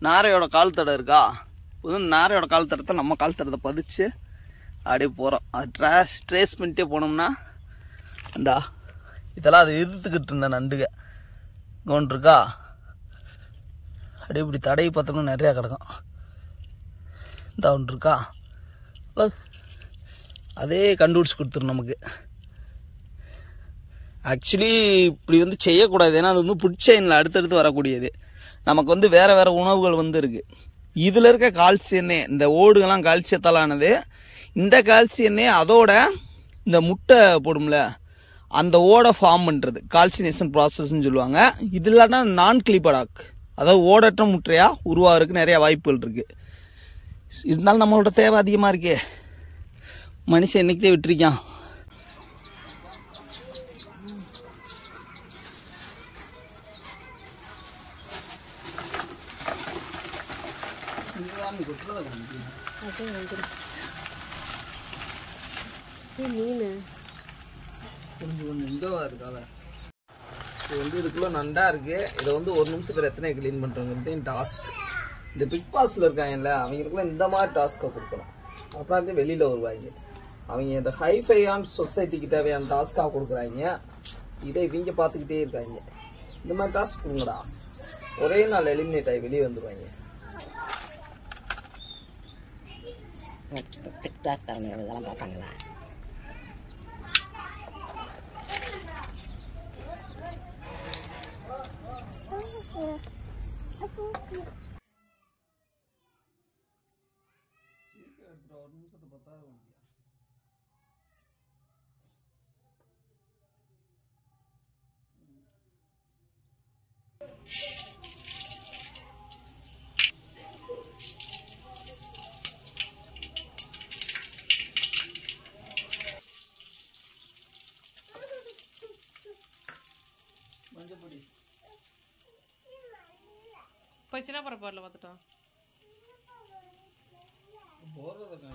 நாரையோட கால் தடம் இருக்கா புது நாரையோட கால் தடத்தை நம்ம கால் தடத்தை பதிச்சு அப்படியே போகிறோம் அது ட்ராஸ் ட்ரேஸ் பண்ணிட்டே போனோம்னா இந்தா இதெல்லாம் அது இழுத்துக்கிட்டு இருந்த நண்டுக கவுன் இருக்கா அப்படியே இப்படி தடவி பார்த்தோம்னா நிறையா கிடக்கும் இந்த ஒன்று இருக்கா ஹலோ அதே கண்டுபிடிச்சி கொடுத்துரும் நமக்கு ஆக்சுவலி இப்படி வந்து செய்யக்கூடாது ஏன்னா அது வந்து புட்சைனில் அடுத்தடுத்து வரக்கூடியது நமக்கு வந்து வேறு வேறு உணவுகள் வந்து இருக்குது இதில் இருக்க கால்சியன்னே இந்த ஓடுகள்லாம் கால்சியத்தால் ஆனது இந்த கால்சியன்னே அதோட இந்த முட்டை போடும்ல அந்த ஓடை ஃபார்ம் பண்ணுறது கால்சினேஷன் ப்ராசஸ்ன்னு சொல்லுவாங்க இது இல்லாட்டா நான் கிளிபடாக் அதாவது ஓடற்ற முட்டையாக உருவாகிறதுக்கு நிறைய வாய்ப்புகள் இருக்குது இருந்தாலும் நம்மளோட தேவை அதிகமாக இருக்கே மனுஷன் என்னைக்கே விட்டுருக்கான் மீன் கொஞ்சம் கொஞ்சம் இதுவாக இருக்கால இது வந்து இதுக்குள்ள நண்டா இருக்கு இதை வந்து ஒரு நிமிஷத்துல எத்தனை க்ளீன் பண்றோங்கிறது டாஸ்க் இந்த பிக் பாஸ்ல இருக்காங்கல்ல அவங்களுக்குள்ள இந்த மாதிரி டாஸ்க்கை கொடுக்கணும் அப்புறம் தான் வெளியில வருவாங்க அவங்க இந்த ஹைஃபையான சொசைட்டிக்கு தேவையான டாஸ்க்காக கொடுக்குறாங்க இதை இவங்க பார்த்துக்கிட்டே இருக்காங்க இந்த மாதிரி டாஸ்க் கொடுங்கடா ஒரே நாள் எலிமினேட் ஆகி வெளியே வந்துருவாங்க பிக்டாஸ்காரங்க இதெல்லாம் பார்ப்பாங்களா ஒரு நிமிஷத்தை பத்தாவது மஞ்சப்பொடி போய் சின்ன பரப்பாரில் பார்த்துட்டோம் போடுறது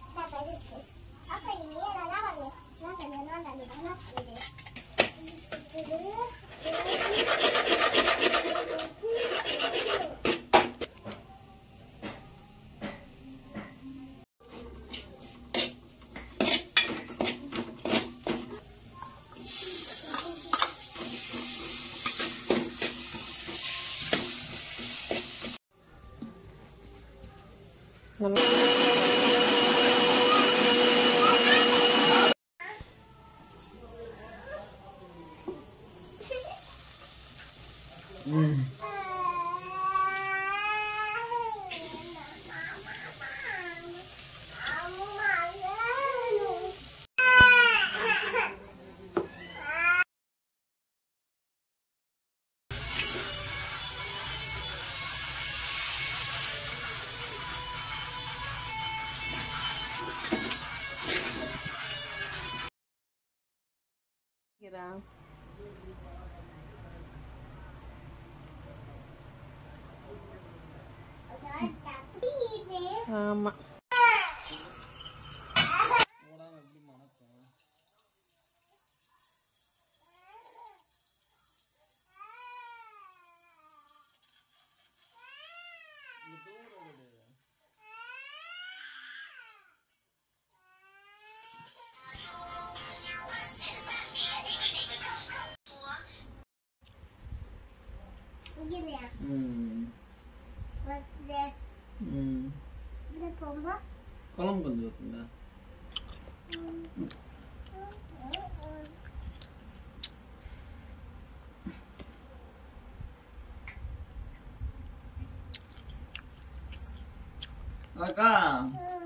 ஆமா ம் ம் குழம்பு கொஞ்சம் இருக்குங்க அக்கா